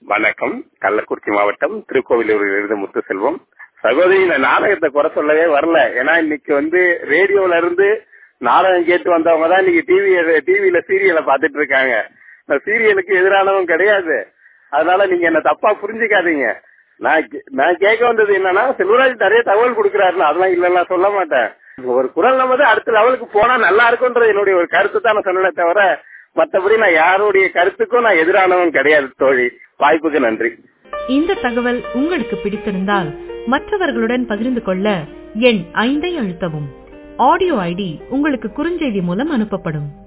வணக்கம் கள்ளக்குறிச்சி மாவட்டம் திருக்கோவிலூரில் இருந்து முத்துசெல்வம் சகோதரி இந்த நாடகத்தை குறை சொல்லவே வரல ஏன்னா இன்னைக்கு வந்து ரேடியோல இருந்து நாடகம் கேட்டு வந்தவங்க தான் இன்னைக்கு டிவி டிவியில சீரியலை பார்த்துட்டு இருக்காங்க இந்த சீரியலுக்கு எதிரானவங்க கிடையாது அதனால நீங்க என்ன தப்பா புரிஞ்சுக்காதீங்க நான் கே- நான் கேட்க வந்தது என்னன்னா செல்வராஜ் நிறைய தகவல் கொடுக்குறாருன்னு அதெல்லாம் இல்லைன்னா சொல்ல மாட்டேன் ஒரு குரல் நம்ம வந்து அடுத்த லெவலுக்கு போனா நல்லா இருக்கும்ன்றது என்னுடைய ஒரு கருத்து தான் நான் சொன்னேனே தவிர மத்தபடி நான் யாருடைய கருத்துக்கும் நான் எதிரானவன் கிடையாது தோழி வாய்ப்புக்கு நன்றி இந்த தகவல் உங்களுக்கு பிடித்திருந்தால் மற்றவர்களுடன் பகிர்ந்து கொள்ள எண் ஐந்தை அழுத்தவும் ஆடியோ ஐடி உங்களுக்கு குறுஞ்செய்தி மூலம் அனுப்பப்படும்